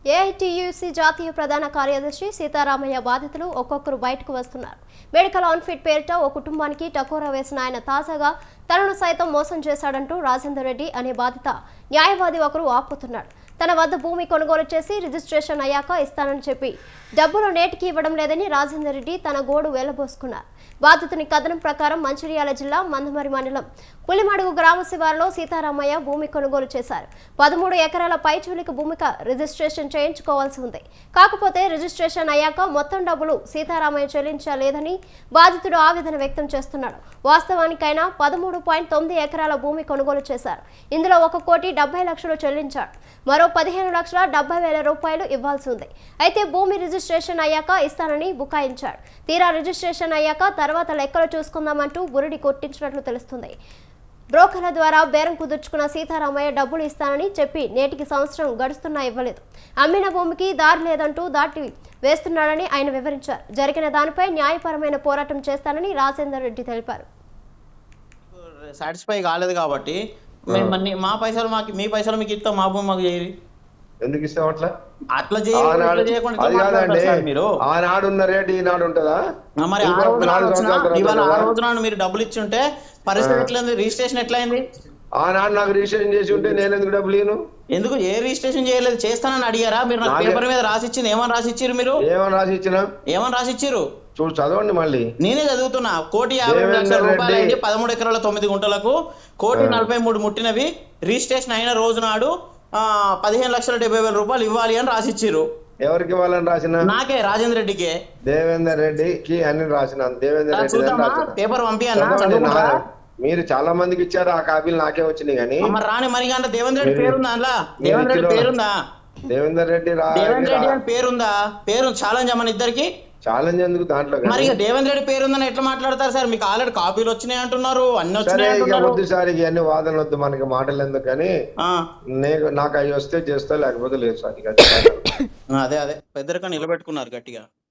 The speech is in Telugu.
ఏఐటియుసి జాతీయ ప్రధాన కార్యదర్శి సీతారామయ్య బాధితులు ఒక్కొక్కరు బయటకు వస్తున్నారు మెడికల్ ఆన్ఫిట్ పేరిట ఓ కుటుంబానికి టకోరా వేసిన ఆయన తాజాగా తనను సైతం మోసం చేశాడంటూ రాజేందర్ రెడ్డి అనే బాధిత న్యాయవాది ఒకరు ఆపుతున్నాడు తన వద్ద భూమి కొనుగోలు చేసి రిజిస్ట్రేషన్ అయ్యాక ఇస్తానని చెప్పి డబ్బులు నేటికి ఇవ్వడం లేదని రాజేందర్ రెడ్డి తన గోడు వేలబోసుకున్నారు బాధితుని కథనం ప్రకారం మంచిర్యాల జిల్లా మందమరి మండలం పులిమడుగు గ్రామ శివారులో సీతారామయ్య భూమి కొనుగోలు చేశారు పదమూడు ఎకరాల పైచూలిక భూమిక రిజిస్ట్రేషన్ చేయించుకోవాల్సి ఉంది కాకపోతే రిజిస్ట్రేషన్ అయ్యాక మొత్తం డబ్బులు సీతారామయ్య చెల్లించలేదని బాధితుడు ఆవేదన వ్యక్తం చేస్తున్నాడు వాస్తవానికైనా పదమూడు పాయింట్ తొమ్మిది ఎకరాల భూమి కొనుగోలు చేశారు ఇందులో ఒక కోటి డెబ్బై లక్షలు చెల్లించాడు మరో పదిహేను లక్షల డెబ్బై వేల రూపాయలు ఇవ్వాల్సి ఉంది అయితే భూమి రిజిస్ట్రేషన్ అయ్యాక ఇస్తానని బుకాయించాడు తీరా రిజిస్ట్రేషన్ అయ్యాక తర్వాత లెక్కలు చూసుకుందామంటూ బురిడి కొట్టించినట్లు తెలుస్తుంది బ్రోకర్ల ద్వారా బేరం కుదుర్చుకున్న సీతారామయ్య డబ్బులు ఇస్తానని చెప్పి నేటికి సంవత్సరం గడుస్తున్నా ఇవ్వలేదు అమ్మిన భూమికి దారి లేదంటూ దాటి వేస్తున్నాడని ఆయన వివరించారు జరిగిన దానిపై న్యాయపరమైన పోరాటం చేస్తానని రాజేందర్ రెడ్డి తెలిపారు సాటిస్ఫై కాలేదు కాబట్టి మేము మన్ని- మా పైసలు మాకు మీ పైసలు మీకు ఇస్తాం మా భూమి మాకు చేయరు ఎందుకు ఇస్తాం అట్లా అట్లా చేయకుండా ఆనాడు ఇట్లా చేయకుండా ఇట్లా అది కాదండి మాట్లాడతారు సార్ మీరు ఆనాడు ఉన్న రేటు ఈనాడు ఉంటుందా ఆ మరి ఆ ఇంకో రోజు నాలుగు వచ్చిన సంవత్సరాల తర్వాత ఇవాళ ఆ ఉంటుందా? రోజు నాడు మీరు డబ్బులు ఇచ్చి ఉంటే పరిస్థితి ఎట్లయింది రిజిస్ట్రేషన్ ఎట్లయింది ఆనాడు నాకు రిజిస్ట్రేషన్ చేసి ఉంటే నేను ఎందుకు డబ్బులు ఇయ్యను ఎందుకు ఏ రిజిస్ట్రేషన్ చేయలేదు చేస్తానని అడిగారా మీరు నాకు నాకే- పేపర్ మీద రాసిచ్చింది ఏమని రాసిచ్చారు మీరు ఏమని రాసి ఇచ్చిన ఏమని రాసిచ్చారు చూడు చదవండి మళ్ళీ నేనే చదువుతున్నా కోటి యాభై దేవేందర్ లక్షల రూపాయలు రెడ్డి. అయింది పదమూడు ఎకరాల తొమ్మిది గుంటలకు కోటి నలభై మూడు ముట్టినవి రిజిస్ట్రేషన్ అయిన రోజు నాడు ఆ, పదిహేను లక్షల డెబ్బై వేల రూపాయలు ఇవ్వాలి అని రాసిచ్చిర్రు ఎవరికి ఇవ్వాలని రాసిన నాకే రాజేంద్ర రెడ్డికే దేవేందర్ రెడ్డికి అని రాసిన దేవేందర్ రెడ్డి అని చూద్దామా రాసిన పేపర్ పంపియన్నా చదవండి, చదువుకుంటారా? నా- మీరు చాలా మందికి ఇచ్చారు ఆ కాపీలు నాకే వచ్చినాయి కానీ మరి రాని మరి అంటే దేవేంద్ర రెడ్డి మీరు- పేరుందా అందులో మీరు దేవేంద్ర రెడ్డి ఇచ్చిన- పేరుందా దేవేందర్ రెడ్డి రా దేవేంద్ర రెడ్డి అని పేరుందా పేరు ఛాలెంజ్ మన ఇద్దరికి ఛాలెంజ్ ఎందుకు దాంట్లో మరి కానీ ఇక దేవేంద్ర రెడ్డి పేరుందని ఎట్లా మాట్లాడతారు సార్ మీకు ఆల్రెడీ కాపీలు వచ్చినాయి అంటున్నారు అన్ని సరే వచ్చినాయి ఇక అంటున్నారు వద్దు సార్ ఇక అన్ని వాదనలు వద్దు మనకి మాటలు ఎందుకు కానీ ఆ, నేను నాకు అవి వస్తే చేస్తా లేకపోతే లేదు సార్ ఇక అదే అదే పెద్దరిక నిలబెట్టుకున్నారు గట్టిగా